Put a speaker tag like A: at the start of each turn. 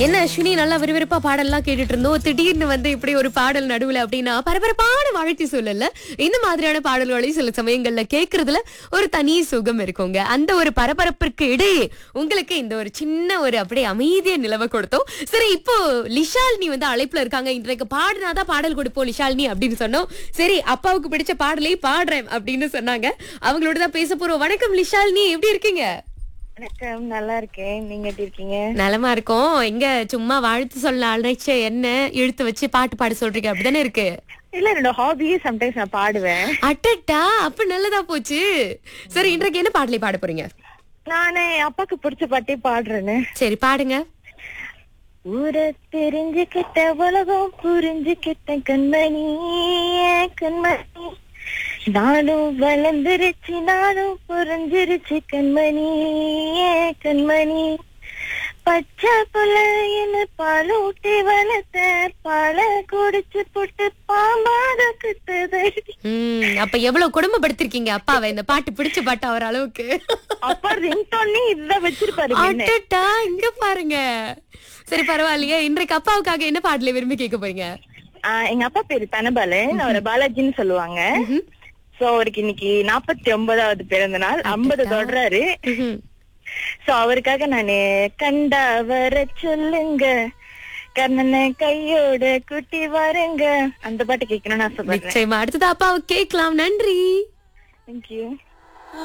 A: என்ன அஸ்வினி நல்லா விறுவிறுப்பா பாடல்லாம் கேட்டுட்டு இருந்தோம் திடீர்னு வந்து இப்படி ஒரு பாடல் நடுவுல அப்படின்னா பரபரப்பான வாழ்த்தி சொல்லல இந்த மாதிரியான பாடல்களை சில சமயங்கள்ல கேக்குறதுல ஒரு தனி சுகம் இருக்குங்க அந்த ஒரு பரபரப்பிற்கு இடையே உங்களுக்கு இந்த ஒரு சின்ன ஒரு அப்படியே அமைதிய நிலவ கொடுத்தோம் சரி இப்போ லிஷால்னி வந்து அழைப்புல இருக்காங்க இன்றைக்கு பாடினாதான் பாடல் கொடுப்போம் லிஷால்னி அப்படின்னு சொன்னோம் சரி அப்பாவுக்கு பிடிச்ச பாடலை பாடுறேன் அப்படின்னு சொன்னாங்க அவங்களோட தான் பேச போறோம் வணக்கம் லிஷால்னி எப்படி இருக்கீங்க
B: வணக்கம் நல்லா இருக்கேன் நீங்க எப்படி இருக்கீங்க
A: நலமா இருக்கோம் எங்க சும்மா வாழ்த்து சொல்ல அழைச்ச என்ன இழுத்து வச்சு பாட்டு பாட சொல்றீங்க அப்படிதானே இருக்கு
B: இல்ல என்னோட ஹாபியே சம்டைம்ஸ் நான் பாடுவேன்
A: அட்டட்டா அப்ப நல்லதா போச்சு சரி இன்றைக்கு என்ன பாடலை பாட போறீங்க
B: நானே அப்பாக்கு பிடிச்ச பாட்டே பாடுறேன்னு
A: சரி பாடுங்க
B: ஊரை தெரிஞ்சுக்கிட்ட உலகம் புரிஞ்சுக்கிட்ட கண்மணி ஏன் கண்மணி நானும் வளர்ந்துருச்சு நானும் புரிஞ்சிருச்சு கண்மணி ஏன் கண்மணி பச்சை புள்ள என்ன பாலூட்டி வளர்த்த பால குடிச்சு போட்டு பாம்பாத குத்துது
A: உம் அப்ப எவ்வளவு குடும்பப்படுத்திருக்கீங்க அப்பாவை இந்த பாட்டு பிடிச்ச பாட்டு அவர் அளவுக்கு
B: அப்பா ரிங்டோன்னே இதுதான் வச்சிருப்பாரு என்ன.
A: அட்டட்டா இங்க பாருங்க சரி பரவாயில்லையே இன்றைக்கு அப்பாவுக்காக என்ன பாடலை விரும்பி கேட்க போறீங்க
B: ஆஹ் எங்க அப்பா பேரு தனபாலன் அவரை பாலாஜின்னு சொல்லுவாங்க சோ அவருக்கு இன்னைக்கு நாற்பத்தி ஒன்பதாவது பிறந்த நாள் ஐம்பது தொடறாரு
A: ம்ஹும்.
B: சோ அவருக்காக நானு கண்டா வர சொல்லுங்க கண்ணனை கையோட குட்டி வரங்க அந்த பாட்டு கேட்கணும்னு ஆசைப்படுறேன்
A: நிச்சயமா அடுத்தது அப்பாவை கேட்கலாம் நன்றி
B: தேங்க்யூ